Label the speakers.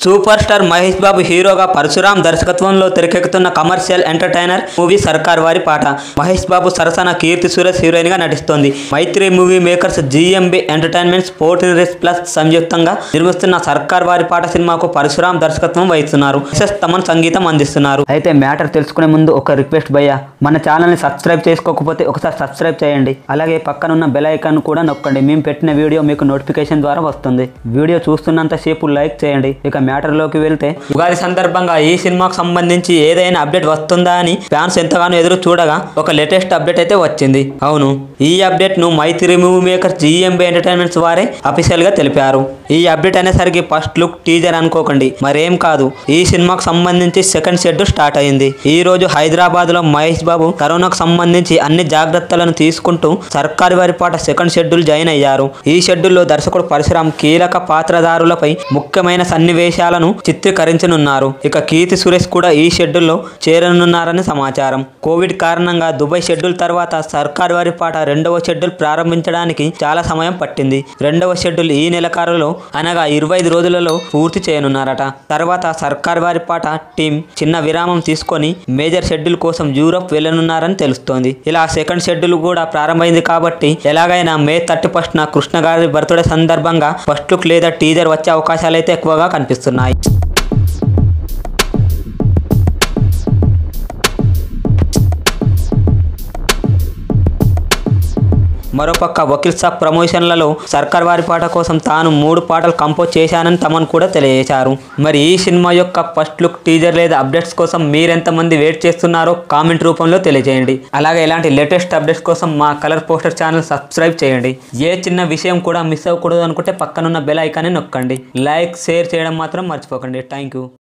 Speaker 1: super star Mahesh బాబు హీరోగా పరశురాం దర్శకత్వంలో తెరకెక్కుతున్న కమర్షియల్ ఎంటర్టైనర్ మూవీ సర్కార్ వారి పాట మహేష్ బాబు సరసన కీర్తి సురేష్ హీరోయిన్ గా నటిస్తోంది Mythri movie makers GMB entertainment sport race plus సంయుక్తంగా నిర్మిస్తున్న సర్కార్ వారి పాట సినిమాకు పరశురాం దర్శకత్వం వహిస్తున్నారు ఎస్ఎస్ తమన్ సంగీతం అందిస్తున్నారు అయితే మ్యాటర్ తెలుసుకునే ముందు ఒక రిక్వెస్ట్ భయ్యా మన ఛానల్ ని సబ్స్క్రైబ్ చేసుకోకపోతే ఒకసారి సబ్స్క్రైబ్ చేయండి అలాగే పక్కనున్న బెల్ ఐకాన్ కూడా నొక్కండి మేము పెట్టిన వీడియో మీకు నోటిఫికేషన్ ద్వారా వస్తుంది వీడియో చూస్తున్నంత సేపు లైక్ చేయండి ఇక మ్యాటర్ లోకి వెళ్తే ఉగాది సందర్భంగా ఈ సినిమాకు సంబంధించి ఏదైనా అప్డేట్ వస్తుందా అని ఫ్యాన్స్ ఎంతగానో ఎదురు చూడగా ఒక లేటెస్ట్ అప్డేట్ అయితే వచ్చింది అవును ఈ అప్డేట్ ను Mythri movie maker GMB entertainments వారే అఫీషియల్ గా తెలిపారు ఈ అప్డేట్ అనేసరికి ఫస్ట్ లుక్ టీజర్ అనుకోకండి మరేం కాదు ఈ సినిమాకు సంబంధించి సెకండ్ షెడ్యూల్ స్టార్ట్ అయింది ఈ రోజు హైదరాబాద్ లో మహేష్ బాబు కరోనాకు సంబంధించి అన్ని జాగ్రత్తలను తీసుకుంటూ సర్కారు వారి పాట సెకండ్ షెడ్యూల్ జాయిన్ అయ్యారు ఈ షెడ్యూల్లో దర్శకుడు పరశురాం కీలక పాత్రధారులపై ముఖ్యమైన సన్నివేశాలను చిత్రీకరించనున్నారు ఇక కీర్తి సురేష్ కూడా ఈ షెడ్యూల్లో చేరనున్నారని సమాచారం కోవిడ్ కారణంగా దుబాయ్ షెడ్యూల్ తర్వాత సర్కారు వారి పాట రెండవ షెడ్యూల్ ప్రారంభించడానికి చాలా సమయం పట్టింది రెండవ షెడ్యూల్ ఈ నెలకారులో అనగా ఇరవై ఐదు రోజులలో పూర్తి చేయనున్నారట తర్వాత సర్కార్ వారి పాట టీం చిన్న విరామం తీసుకొని మేజర్ షెడ్యూల్ కోసం యూరోప్ వెళ్ళనున్నారని తెలుస్తోంది ఇలా సెకండ్ షెడ్యూల్ కూడా ప్రారంభమైంది కాబట్టి ఎలాగైనా మే థర్టీ ఫస్ట్ నా కృష్ణ గారి బర్త్డే సందర్భంగా ఫస్ట్ లుక్ లేదా టీజర్ వచ్చే అవకాశాలు అయితే ఎక్కువగా కనిపిస్తున్నాయి మరోపక్క వకీల్ సాబ్ ప్రమోషన్లలో సర్కార్ వారి పాట కోసం తాను మూడు పాటలు కంపోజ్ చేశానని తమను కూడా తెలియజేశారు మరి ఈ సినిమా యొక్క ఫస్ట్ లుక్ టీజర్ లేదా అప్డేట్స్ కోసం మీరెంతమంది వెయిట్ చేస్తున్నారో కామెంట్ రూపంలో తెలియజేయండి అలాగే ఇలాంటి లేటెస్ట్ అప్డేట్స్ కోసం మా కలర్ పోస్టర్ ఛానల్ సబ్స్క్రైబ్ చేయండి ఏ చిన్న విషయం కూడా మిస్ అవ్వకూడదు అనుకుంటే పక్కనున్న బెల్ ఐకాన్ని నొక్కండి లైక్ షేర్ చేయడం మాత్రం మర్చిపోకండి థ్యాంక్ యూ